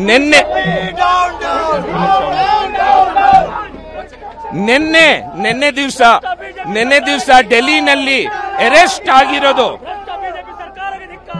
ನಿನ್ನೆ ನಿನ್ನೆ ನಿನ್ನೆ ದಿವಸ ನಿನ್ನೆ ದಿವಸ ಡೆಲ್ಲಿನಲ್ಲಿ ಅರೆಸ್ಟ್ ಆಗಿರೋದು ಭ್ರಷ್ಟ ಬಿಜೆಪಿ ಸರ್ಕಾರಕ್ಕೆ ಧಿಕ್ಕಾರ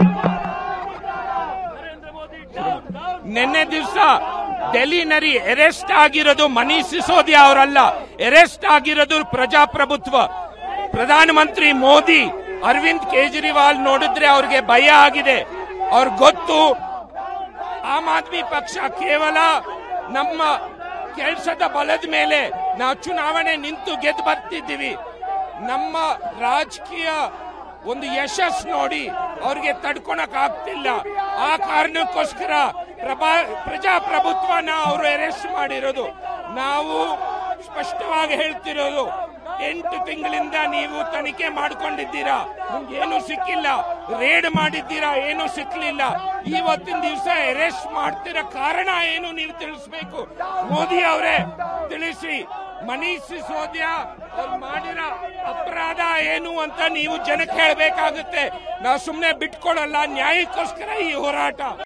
ನರೇಂದ್ರ ಮೋದಿ ಡೌನ್ ಡೌನ್ ನಿನ್ನೆ ದಿವಸ ಡೆಲ್ಲಿನಲ್ಲಿ ಅರೆಸ್ಟ್ ಆಗಿರೋದು ಮನೀಶ್ ಸಿಸೋದಿಯಾ ಅವರಲ್ಲ ಅರೆಸ್ಟ್ ಆಗಿರೋದು ಪ್ರಜಾಪ್ರಭುತ್ವ ಪ್ರಧಾನಮಂತ್ರಿ ಮೋದಿ ಅರವಿಂದ್ ಕೇಜ್ರಿವಾಲ್ ನೋಡಿದ್ರೆ ಅವ್ರಿಗೆ ಭಯ ಆಗಿದೆ ಅವ್ರಿಗೆ ಗೊತ್ತು ಆಮ್ ಆದ್ಮಿ ಪಕ್ಷ ಕೇವಲ ನಮ್ಮ ಕೆಲಸದ ಬಲದ ಮೇಲೆ ನಾವು ಚುನಾವಣೆ ನಿಂತು ಗೆದ್ದು ಬರ್ತಿದ್ದೀವಿ ನಮ್ಮ ರಾಜಕೀಯ ಒಂದು ಯಶಸ್ ನೋಡಿ ಅವ್ರಿಗೆ ತಡ್ಕೊಳಕ್ ಆಗ್ತಿಲ್ಲ ಆ ಕಾರಣಕ್ಕೋಸ್ಕರ ಪ್ರಭಾ ಪ್ರಜಾಪ್ರಭುತ್ವನ ಅವರು ಅರೆಸ್ಟ್ ಮಾಡಿರೋದು ನಾವು ಸ್ಪಷ್ಟವಾಗಿ ಹೇಳ್ತಿರೋದು ಎಂಟು ತಿಂಗಳಿಂದ ನೀವು ತನಿಖೆ ಮಾಡ್ಕೊಂಡಿದ್ದೀರಾ ನಿಮ್ಗೆ ಏನು ಸಿಕ್ಕಿಲ್ಲ ರೇಡ್ ಮಾಡಿದ್ದೀರಾ ಏನು ಸಿಕ್ಲಿಲ್ಲ ಇವತ್ತಿನ ದಿವಸ ಅರೆಸ್ಟ್ ಮಾಡ್ತಿರೋ ಕಾರಣ ಏನು ನೀವು ತಿಳಿಸ್ಬೇಕು ಮೋದಿ ಅವರೇ ತಿಳಿಸಿ ಮನೀಶ್ ಸಿಸೋದಿಯಾ ಅವ್ರು ಮಾಡಿರೋ ಅಪರಾಧ ಏನು ಅಂತ ನೀವು ಜನಕ್ಕೆ ಹೇಳಬೇಕಾಗುತ್ತೆ ನಾವು ಸುಮ್ಮನೆ ಬಿಟ್ಕೊಡಲ್ಲ ನ್ಯಾಯಕ್ಕೋಸ್ಕರ ಈ ಹೋರಾಟ